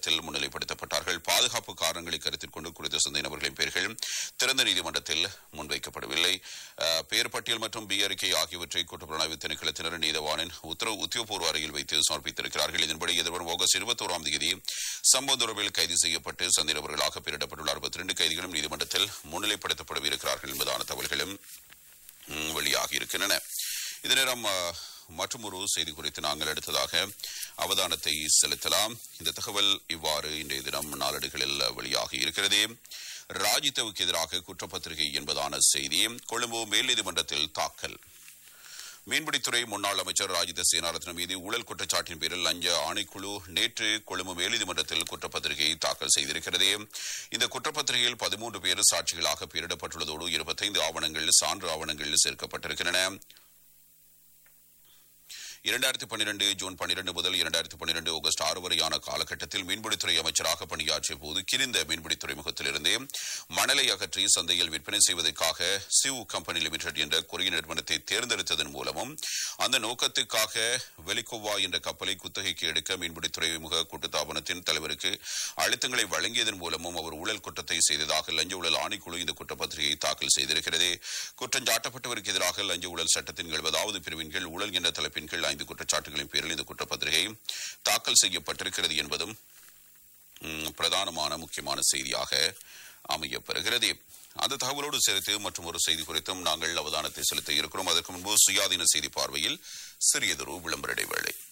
நீதிமன்றத்தில் முன்னிலைப்படுத்தப்பட்டார்கள் பாதுகாப்பு காரணங்களை கருத்தில் கொண்டு குறித்த சந்தேக நபர்களின் பெயர்கள் திறந்த நீதிமன்றத்தில் முன்வைக்கப்படவில்லை அஹ், பெயர் பட்டியல் மற்றும் பி அறிக்கை ஆகியவற்றை குற்றப்புலனாய்வு திணைக்களத்தினர் நீதவானின் உத்தரவு உத்தியோகபூர்வ அறையில் வைத்து சமர்ப்பித்திருக்கிறார்கள் இதன்படி எதிர்வரும் ஆகஸ்ட் இருபத்தோராம் தேதி சம்பவ தொடர்பில் கைது செய்யப்பட்டு சந்தேக நபர்களாக பெயரிடப்பட்டுள்ள அறுபத்தி ரெண்டு கைதிகளும் நீதிமன்றத்தில் முன்னிலைப்படுத்தப்படவிருக்கிறார்கள் என்பதான தகவல்களும் ம், வெளியாகி இருக்கின்றன இதே நேரம் மற்றும் ஒரு செய்தி குறித்து நாங்கள் அடுத்ததாக அவதானத்தை செலுத்தலாம் இந்த தகவல் இவ்வாறு இன்றைய தினம் நாளேடுகளில் வெளியாகி இருக்கிறது ராஜித்தவுக்கு எதிராக குற்றப்பத்திரிகை என்பதான செய்தி கொழும்பு மேல் நீதிமன்றத்தில் தாக்கல் மீன்பிடித்துறை முன்னாள் அமைச்சர் ராஜித சேனாரத்ன மீது ஊழல் குற்றச்சாட்டின் பேரில் லஞ்ச ஆணைக்குழு நேற்று கொழும்பு மேல்நீதிமன்றத்தில் குற்றப்பத்திரிகையை தாக்கல் செய்திருக்கிறது இந்த குற்றப்பத்திரிகையில் பதிமூன்று பேர் சாட்சிகளாக பெயரிடப்பட்டுள்ளதோடு இருபத்தைந்து ஆவணங்கள் சான்று ஆவணங்கள் சேர்க்கப்பட்டிருக்கின்றன இரண்டாயிரத்தி பன்னிரண்டு ஜூன் பன்னிரண்டு முதல் இரண்டாயிரத்தி பன்னிரண்டு ஆகஸ்ட் ஆறு வரையான காலகட்டத்தில் மீன்பிடித்துறை அமைச்சராக பணியாற்றிய போது கிரிந்த மீன்பிடி துறைமுகத்திலிருந்து மணலை அகற்றி சந்தையில் விற்பனை செய்வதற்காக சிவ் கம்பெனி லிமிடெட் என்ற கொரிய நிறுவனத்தை தேர்ந்தெடுத்ததன் மூலமும் அந்த நோக்கத்துக்காக வெலிகோவா என்ற கப்பலை குத்தகைக்கு எடுக்க மீன்பிடி துறைமுக கூட்டுத்தாபனத்தின் தலைவருக்கு அழுத்தங்களை வழங்கியதன் மூலமும் அவர் ஊழல் குற்றத்தை செய்ததாக லஞ்ச ஊழல் ஆணைக்குழு இந்த குற்றப்பத்திரிகையை தாக்கல் செய்திருக்கிறது குற்றம் சாட்டப்பட்டவருக்கு எதிராக லஞ்ச ஊழல் சட்டத்தின் எழுபதாவது பிரிவின் கீழ் ஊழல் என்ற தலைப்பின் கீழ் ஐந்து குற்றச்சாட்டுகளின் பேரில் இந்த குற்றப்பத்திரிகை தாக்கல் செய்யப்பட்டிருக்கிறது என்பதும் ம், பிரதானமான முக்கியமான செய்தியாக அமையப்பெறுகிறது அந்த தகவலோடு சேர்த்து மற்றும் ஒரு செய்தி குறித்தும் நாங்கள் அவதானத்தை செலுத்த இருக்கிறோம் அதற்கு முன்பு சுயாதீன செய்தி பார்வையில் சிறியதொரு விளம்பர இடைவேளை